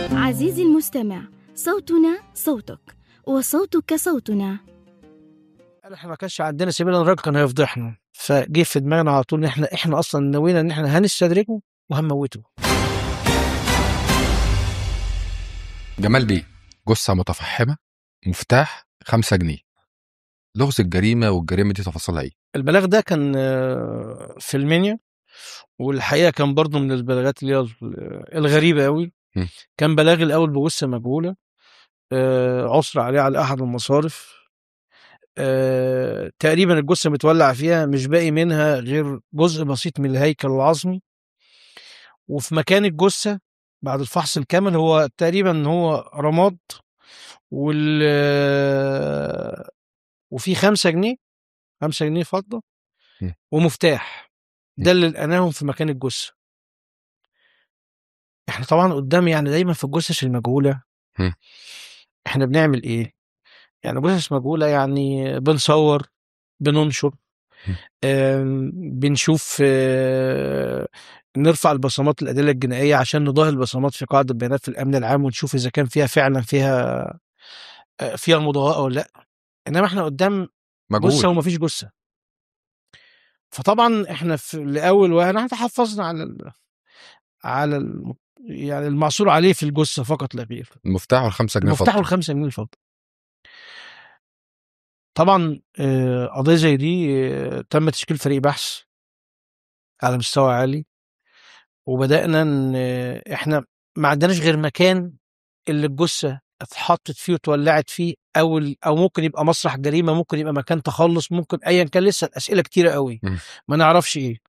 عزيزي المستمع صوتنا صوتك وصوتك صوتنا احنا ما كانش عندنا سبيل الراجل كان هيفضحنا فجه في دماغنا على طول ان احنا احنا اصلا نوينا ان احنا هنستدرجه وهنموته جمال بيه جثة متفحمة مفتاح خمسة جنيه لغز الجريمة والجريمة دي تفاصيلها ايه؟ البلاغ ده كان آه، في المنيا والحقيقه كان برضه من البلاغات اللي هي الغريبه قوي م. كان بلاغ الاول بجثه مجهوله آه، عثر عليها على احد المصارف آه، تقريبا الجثه متولع فيها مش باقي منها غير جزء بسيط من الهيكل العظمي وفي مكان الجثه بعد الفحص الكامل هو تقريبا هو رماد وال وفي خمسة جنيه خمسة جنيه فضة م. ومفتاح ده اللي لقيناهم في مكان الجثة احنا طبعا قدام يعني دايما في الجثث المجهولة م. احنا بنعمل ايه يعني جثث مجهولة يعني بنصور بننشر م. آم، بنشوف آه، نرفع البصمات الأدلة الجنائية عشان نضاهي البصمات في قاعدة بيانات في الأمن العام ونشوف إذا كان فيها فعلا فيها آه، فيها مضاهاة ولا لا إنما احنا قدام جثة مجهول ومفيش جثة فطبعا احنا في لأول واحنا تحفظنا على ال... على الم... يعني المعصور عليه في الجثة فقط لا غير المفتاح والخمسة جنيه المفتاح فضة. والخمسة جنيه الفضة طبعا آه، قضية زي دي آه، تم تشكيل فريق بحث على مستوى عالي وبدأنا ان آه، احنا ما عندناش غير مكان اللي الجثة اتحطت فيه واتولعت فيه او ال- او ممكن يبقى مسرح جريمه ممكن يبقى مكان تخلص ممكن ايا كان لسه الاسئله كتيره قوي مم. ما نعرفش ايه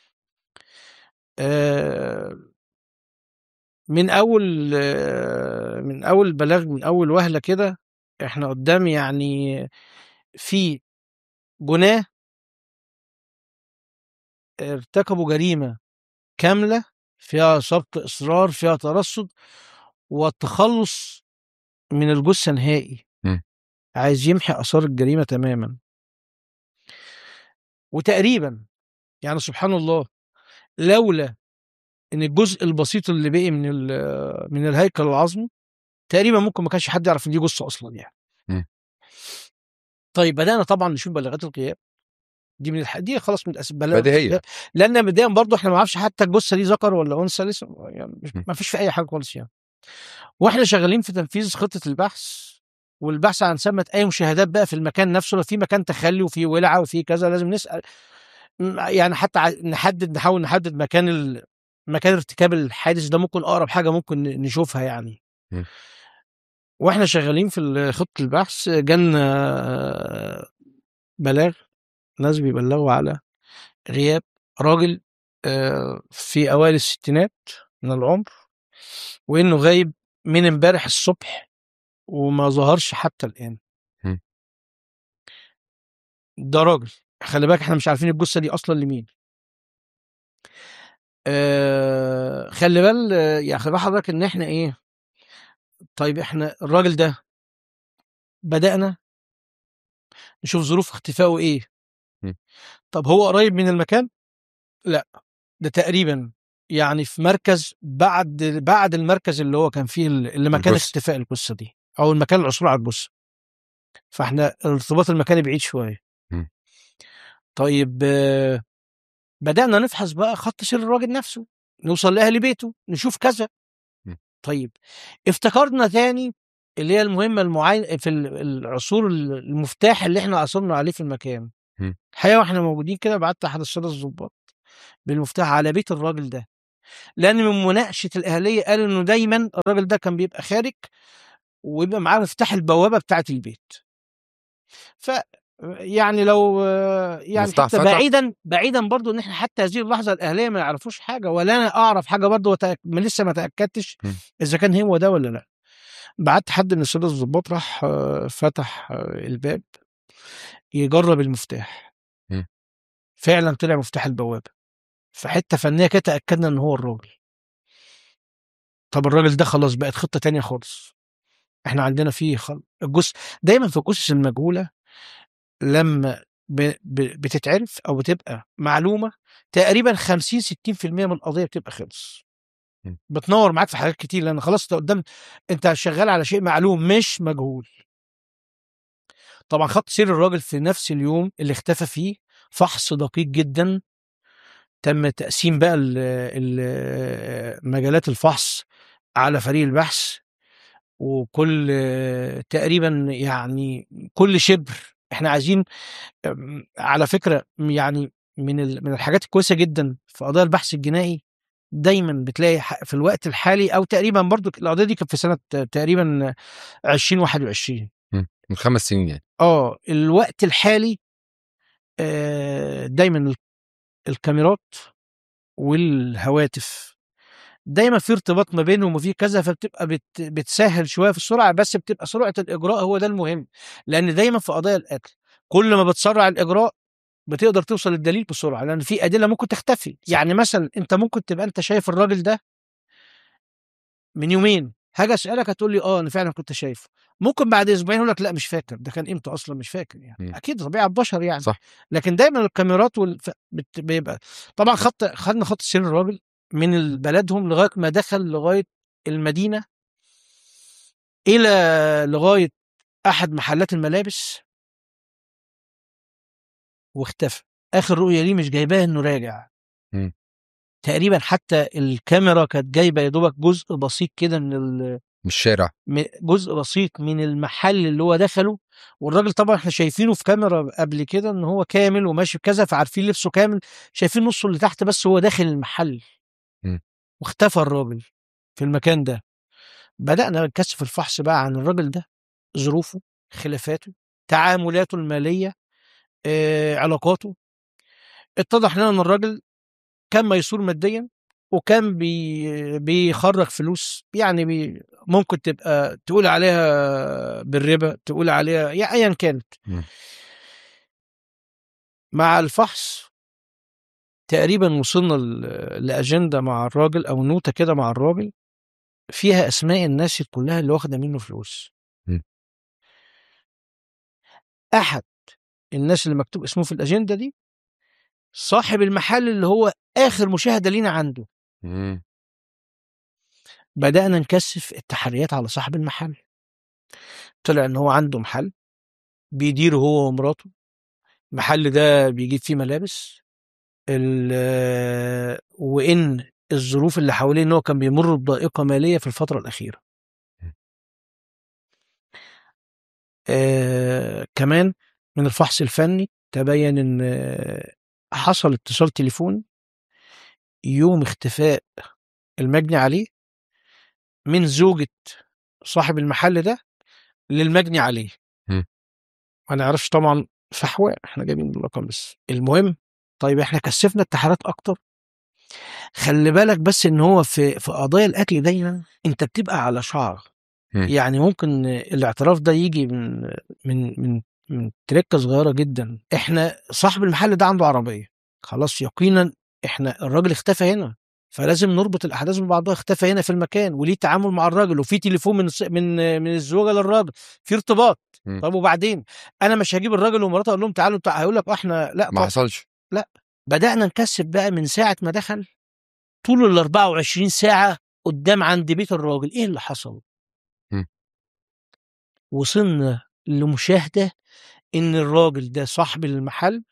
آه، من اول آه، من اول بلاغ من اول وهله كده احنا قدام يعني في جناه ارتكبوا جريمه كامله فيها سبق اصرار فيها ترصد والتخلص من الجثه نهائي مم. عايز يمحي اثار الجريمه تماما وتقريبا يعني سبحان الله لولا ان الجزء البسيط اللي بقي من ال- من الهيكل العظمي تقريبا ممكن ما كانش حد يعرف ان دي جثه اصلا يعني مم. طيب بدانا طبعا نشوف بلاغات الغياب دي من الح... دي خلاص من الأس- بلاغات بديهية. الغياب. لان بدايا برضه احنا ما نعرفش حتى الجثه دي ذكر ولا انثى لسه يعني مش- مم. ما فيش في اي حاجه خالص يعني واحنا شغالين في تنفيذ خطه البحث والبحث عن ثمه اي مشاهدات بقى في المكان نفسه لو في مكان تخلي وفي ولعه وفي كذا لازم نسال م- يعني حتى ع- نحدد نحاول نحدد مكان ال... مكان ارتكاب الحادث ده ممكن اقرب حاجه ممكن ن- نشوفها يعني مم. واحنا شغالين في ال- خطه البحث جالنا بلاغ ناس بيبلغوا على غياب راجل آه، في اوائل الستينات من العمر وانه غايب من امبارح الصبح وما ظهرش حتى الان مم. ده راجل خلي بالك احنا مش عارفين الجثه دي اصلا لمين آه خلي بال يعني خلي بال حضرتك ان احنا ايه طيب احنا الراجل ده بدأنا نشوف ظروف اختفائه ايه مم. طب هو قريب من المكان لا ده تقريبا يعني في مركز بعد بعد المركز اللي هو كان فيه ال- اللي مكان الجثة. اختفاء الجثه دي او المكان العثور على الجثه فاحنا الارتباط المكاني بعيد شويه مم. طيب آه، بدأنا نفحص بقى خط سير الراجل نفسه نوصل لأهل بيته نشوف كذا مم. طيب افتكرنا تاني اللي هي المهمة المعاينة في ال- العصور ال- المفتاح اللي احنا عثرنا عليه في المكان مم. الحقيقة واحنا موجودين كده بعت أحد السادة الضباط بالمفتاح على بيت الراجل ده لأن من مناقشة الأهلية قال إنه دايما الراجل ده كان بيبقى خارج ويبقى معاه مفتاح البوابة بتاعة البيت ف يعني لو يعني مفتاح حتى فتح. بعيدا بعيدا برضو ان احنا حتى هذه اللحظه الاهليه ما يعرفوش حاجه ولا انا اعرف حاجه برضو وتأك... ما لسه ما تاكدتش م. اذا كان هو ده ولا لا بعت حد من الساده الضباط راح آه، فتح آه، الباب يجرب المفتاح م. فعلا طلع مفتاح البوابه في حته فنيه كده تاكدنا ان هو الراجل طب الراجل ده خلاص بقت خطه تانية خالص احنا عندنا فيه خل... الجثث دايما في الجثث المجهوله لما ب... ب... بتتعرف او بتبقى معلومه تقريبا 50 60% من القضيه بتبقى خلص مم. بتنور معاك في حاجات كتير لان خلاص انت قدام انت شغال على شيء معلوم مش مجهول طبعا خط سير الراجل في نفس اليوم اللي اختفى فيه فحص دقيق جدا تم تقسيم بقى ال- ال- مجالات الفحص على فريق البحث وكل تقريبا يعني كل شبر احنا عايزين أم، على فكره يعني من ال- من الحاجات الكويسه جدا في قضايا البحث الجنائي دايما بتلاقي ح- في الوقت الحالي او تقريبا برضو القضيه دي كانت في سنه تقريبا 2021 مم. من خمس سنين يعني اه الوقت الحالي آه، دايما ال- الكاميرات والهواتف دايما في ارتباط ما بينهم وفي كذا فبتبقى بت بتسهل شويه في السرعه بس بتبقى سرعه الاجراء هو ده المهم لان دايما في قضايا القتل كل ما بتسرع الاجراء بتقدر توصل للدليل بسرعه لان في ادله ممكن تختفي يعني مثلا انت ممكن تبقى انت شايف الراجل ده من يومين هاجي اسالك هتقول لي اه انا فعلا كنت شايفه ممكن بعد اسبوعين اقول لك لا مش فاكر ده كان امتى اصلا مش فاكر يعني مم. اكيد طبيعه بشر يعني صح. لكن دايما الكاميرات والف... بت... بيبقى طبعا خط خدنا خط سير الراجل من بلدهم لغايه ما دخل لغايه المدينه الى لغايه احد محلات الملابس واختفى اخر رؤيه ليه مش جايباه انه راجع مم. تقريبا حتى الكاميرا كانت جايبه يا دوبك جزء بسيط كده من ال... من الشارع م- جزء بسيط من المحل اللي هو دخله والراجل طبعا احنا شايفينه في كاميرا قبل كده ان هو كامل وماشي بكذا فعارفين لبسه كامل شايفين نصه اللي تحت بس هو داخل المحل مم. واختفى الراجل في المكان ده بدأنا نكثف الفحص بقى عن الراجل ده ظروفه خلافاته تعاملاته المالية آه، علاقاته اتضح لنا ان الراجل كان ميسور ماديا وكان بي بيخرج فلوس يعني بي ممكن تبقى تقول عليها بالربا تقول عليها يعني ايا كانت مم. مع الفحص تقريبا وصلنا ل- لاجنده مع الراجل او نوته كده مع الراجل فيها اسماء الناس كلها اللي واخده منه فلوس مم. احد الناس اللي مكتوب اسمه في الاجنده دي صاحب المحل اللي هو اخر مشاهده لينا عنده مم. بدأنا نكثف التحريات على صاحب المحل طلع ان هو عنده محل بيديره هو ومراته المحل ده بيجيب فيه ملابس ال- وان الظروف اللي حواليه ان هو كان بيمر بضائقه ماليه في الفتره الاخيره آه كمان من الفحص الفني تبين ان آه، حصل اتصال تليفوني يوم اختفاء المجني عليه من زوجة صاحب المحل ده للمجني عليه مم. ما نعرفش طبعا فحواء احنا جايبين الرقم بس المهم طيب احنا كثفنا التحريات اكتر خلي بالك بس ان هو في في قضايا القتل دايما انت بتبقى على شعر مم. يعني ممكن الاعتراف ده يجي من من من من تركه صغيره جدا احنا صاحب المحل ده عنده عربيه خلاص يقينا احنا الراجل اختفى هنا فلازم نربط الاحداث ببعضها اختفى هنا في المكان وليه تعامل مع الراجل وفي تليفون من الس- من من الزوجه للراجل في ارتباط مم. طب وبعدين انا مش هجيب الراجل ومراته اقول لهم تعالوا تعالوا هيقول لك آه احنا لا ما طب حصلش بدانا نكثف بقى من ساعه ما دخل طول ال 24 ساعه قدام عند بيت الراجل ايه اللي حصل مم. وصلنا لمشاهده ان الراجل ده صاحب المحل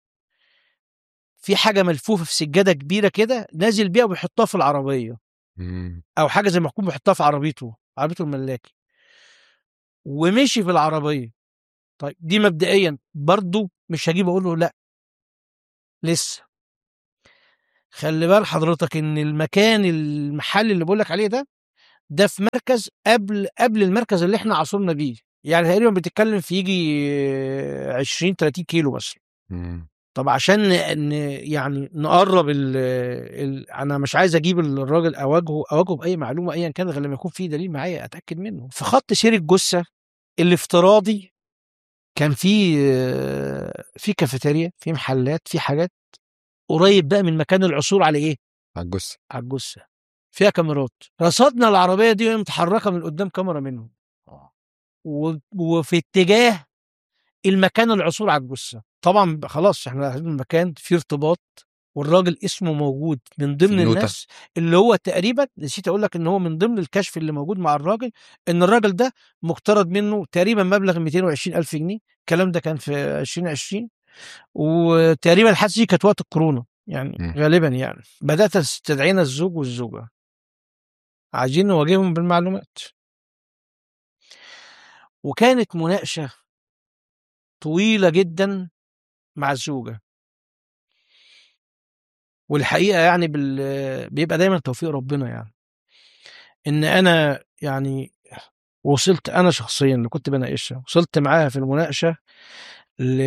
في حاجه ملفوفه في سجاده كبيره كده نازل بيها وبيحطها في العربيه مم. او حاجه زي ما يكون بيحطها في عربيته عربيته الملاكي ومشي في العربيه طيب دي مبدئيا برضو مش هجيب اقول له لا لسه خلي بال حضرتك ان المكان المحل اللي بقولك عليه ده ده في مركز قبل قبل المركز اللي احنا عاصرنا بيه يعني تقريبا بتتكلم في يجي آه، 20 30 كيلو مثلا مم. طب عشان ن... ن- يعني نقرب ال... ال... انا مش عايز اجيب الراجل اواجهه اواجهه باي معلومه ايا كان غير لما يكون في دليل معايا اتاكد منه في خط سير الجثه الافتراضي كان في آه، في كافيتيريا في محلات في حاجات قريب بقى من مكان العثور على ايه على الجثه على الجثه فيها كاميرات رصدنا العربيه دي وهي متحركه من قدام كاميرا منهم و... وفي اتجاه المكان العثور على الجثه طبعا خلاص احنا عارفين المكان فيه ارتباط والراجل اسمه موجود من ضمن النوتة. الناس اللي هو تقريبا نسيت اقول لك ان هو من ضمن الكشف اللي موجود مع الراجل ان الراجل ده مقترض منه تقريبا مبلغ 220 الف جنيه الكلام ده كان في 2020 وتقريبا الحادثه دي كانت وقت الكورونا يعني مم. غالبا يعني بدات استدعينا الزوج والزوجه عايزين نواجههم بالمعلومات وكانت مناقشه طويله جدا مع الزوجه والحقيقه يعني بال... بيبقى دايما توفيق ربنا يعني ان انا يعني وصلت انا شخصيا اللي كنت بناقشها وصلت معاها في المناقشه ل...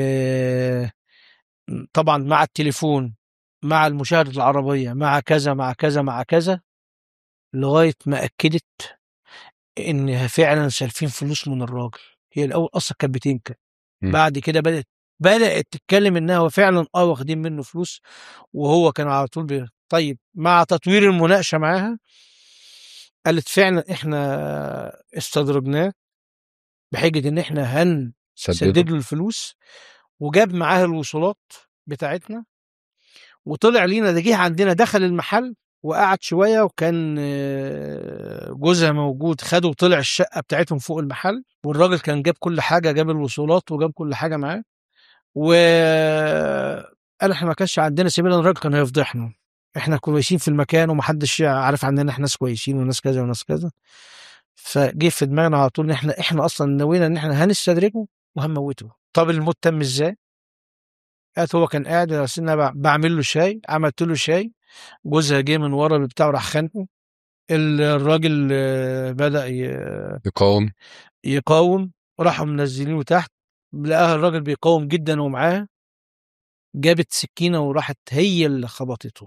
طبعا مع التليفون مع المشاهده العربيه مع كذا مع كذا مع كذا لغايه ما اكدت انها فعلا سالفين فلوس من الراجل هي الاول اصلا كانت بتنكر مم. بعد كده بدات بدات تتكلم انها هو فعلا اه واخدين منه فلوس وهو كان على طول بي... طيب مع تطوير المناقشه معاها قالت فعلا احنا استدرجناه بحجه ان احنا هنسدد سددوا له الفلوس وجاب معاه الوصولات بتاعتنا وطلع لينا ده جه عندنا دخل المحل وقعد شويه وكان آه، جوزها موجود خده وطلع الشقه بتاعتهم فوق المحل والراجل كان جاب كل حاجه جاب الوصولات وجاب كل حاجه معاه و قال احنا ما كانش عندنا سبيل الراجل كان هيفضحنا احنا كويسين في المكان ومحدش عارف عننا احنا ناس كويسين وناس كذا وناس كذا فجه في دماغنا على طول ان احنا احنا اصلا نوينا ان احنا هنستدرجه وهنموته طب الموت تم ازاي؟ قالت هو كان قاعد على سنة بع- بعمل له شاي عملت له شاي جوزها جه من ورا بتاعه راح خانقه ال- الراجل آه، بدأ ي- يقاوم يقاوم راحوا منزلينه تحت لقاها الراجل بيقاوم جدا ومعاه جابت سكينة وراحت هي اللي خبطته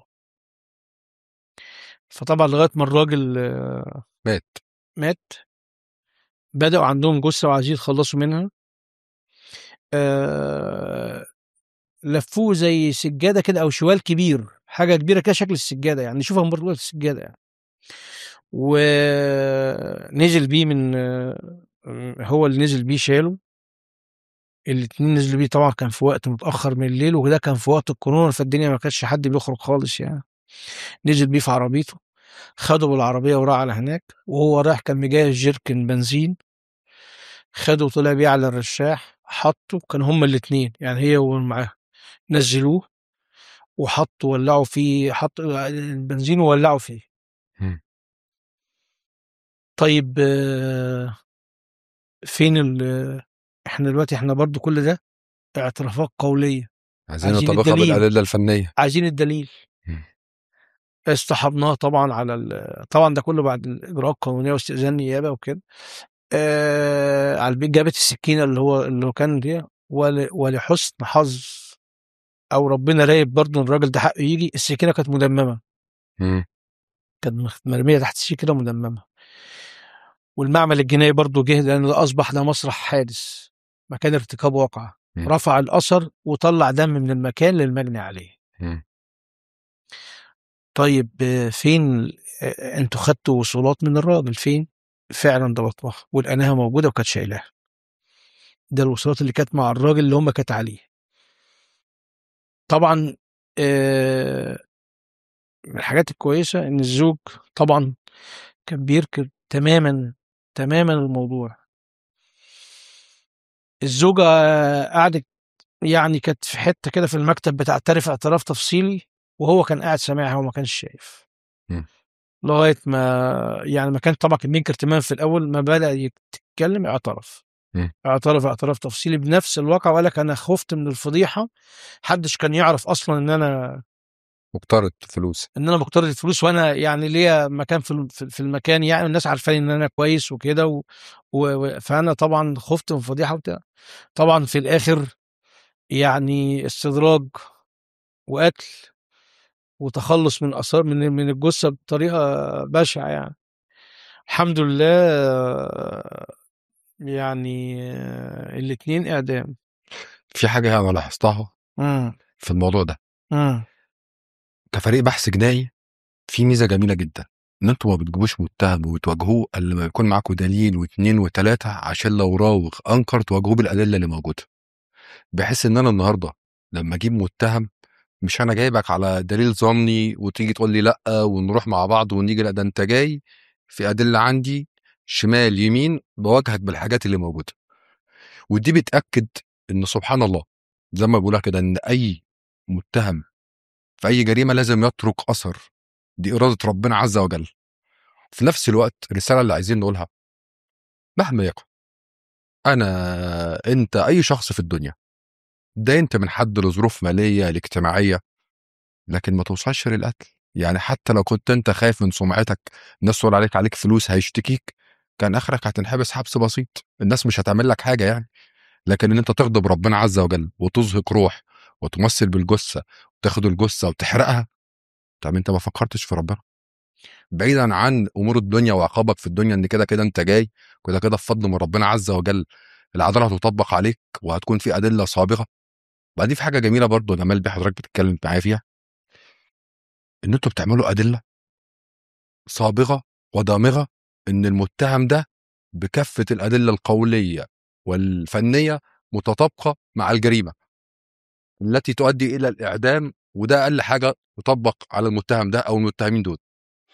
فطبعا لغاية ما الراجل آه، مات مات بدأوا عندهم جثة وعايزين يتخلصوا منها آه، لفوه زي سجادة كده أو شوال كبير حاجة كبيرة كده شكل السجادة يعني نشوفها من بره السجادة يعني ونزل بيه من آه، هو اللي نزل بيه شاله الاتنين نزلوا بيه طبعا كان في وقت متأخر من الليل وده كان في وقت الكورونا فالدنيا ما كانش حد بيخرج خالص يعني نزل بيه في عربيته خده بالعربية وراح على هناك وهو رايح كان مجهز جيركن بنزين خده وطلع بيه على الرشاح حطه كان هما الاتنين يعني هي ومعاه نزلوه وحطوا ولعوا فيه حطوا البنزين وولعوا فيه مم. طيب آه، فين ال احنا دلوقتي احنا برضو كل ده اعترافات قولية عايزين عايزين نطبقها الدليل. بالادله الفنيه عايزين الدليل مم. اصطحبناه طبعا على ال... طبعا ده كله بعد الاجراءات القانونيه واستئذان النيابه وكده آه على البيت جابت السكينه اللي هو اللي هو كان دي ول... ولحسن حظ او ربنا رايب برضه إن الراجل ده حقه يجي السكينه كانت مدممه مم. كانت مخ- مرميه تحت السي كده مدممه والمعمل الجنائي برضه جه لان ده اصبح ده مسرح حادث مكان ارتكاب واقعه مم. رفع الاثر وطلع دم من المكان للمجني عليه مم. طيب آه، فين آه، انتوا خدتوا وصولات من الراجل فين فعلا ضبطوها والانها موجوده وكانت شايلاها ده الوصولات اللي كانت مع الراجل اللي هم كانت عليه طبعا آه، من الحاجات الكويسه ان الزوج طبعا كان بيركب تماما تماما الموضوع الزوجه قعدت يعني كانت في حته كده في المكتب بتعترف اعتراف تفصيلي وهو كان قاعد سامعها وما كانش شايف مم. لغايه ما يعني ما كان طبعا كان بينكر تماما في الاول ما بدا يتكلم اعترف مم. اعترف اعتراف تفصيلي بنفس الواقع وقال لك انا خفت من الفضيحه محدش كان يعرف اصلا ان انا مقترض فلوس ان انا بقترض الفلوس وانا يعني ليا مكان في الم- في في المكان يعني الناس عارفاني ان انا كويس وكده و... و... و- فانا طبعا خفت من فضيحه وبتاع طبعا في الاخر يعني استدراج وقتل وتخلص من اثار من من الجثه بطريقه بشعه يعني الحمد لله آه، يعني الاثنين اعدام في حاجه انا لاحظتها امم في الموضوع ده امم كفريق بحث جنائي في ميزه جميله جدا ان انتوا ما بتجيبوش متهم وتواجهوه الا لما يكون معاكم دليل واثنين وثلاثه عشان لو راوغ انكر تواجهوه بالادله اللي موجوده بحيث ان انا النهارده لما اجيب متهم مش انا جايبك على دليل ظني وتيجي تقول لي لا ونروح مع بعض ونيجي لا ده انت جاي في ادله عندي شمال يمين بواجهك بالحاجات اللي موجوده ودي بتاكد ان سبحان الله زي ما بقولها كده ان اي متهم في اي جريمه لازم يترك اثر دي اراده ربنا عز وجل في نفس الوقت الرساله اللي عايزين نقولها مهما يكن انا انت اي شخص في الدنيا ده انت من حد لظروف ماليه لاجتماعيه لكن ما توصلش للقتل يعني حتى لو كنت انت خايف من سمعتك الناس تقول عليك عليك فلوس هيشتكيك كان اخرك هتنحبس حبس بسيط الناس مش هتعمل لك حاجه يعني لكن ان انت تغضب ربنا عز وجل وتزهق روح وتمثل بالجثه وتاخد الجثه وتحرقها طب انت ما فكرتش في ربنا بعيدا عن امور الدنيا وعقابك في الدنيا ان كده كده انت جاي كده كده بفضل من ربنا عز وجل العداله هتطبق عليك وهتكون في ادله صابغه بعدين في حاجه جميله برضو يا جمال بيه حضرتك بتتكلم معايا فيها ان انتوا بتعملوا ادله صابغه ودامغه ان المتهم ده بكافه الادله القوليه والفنيه متطابقه مع الجريمه التي تؤدي الى الاعدام وده اقل حاجه تطبق على المتهم ده او المتهمين دول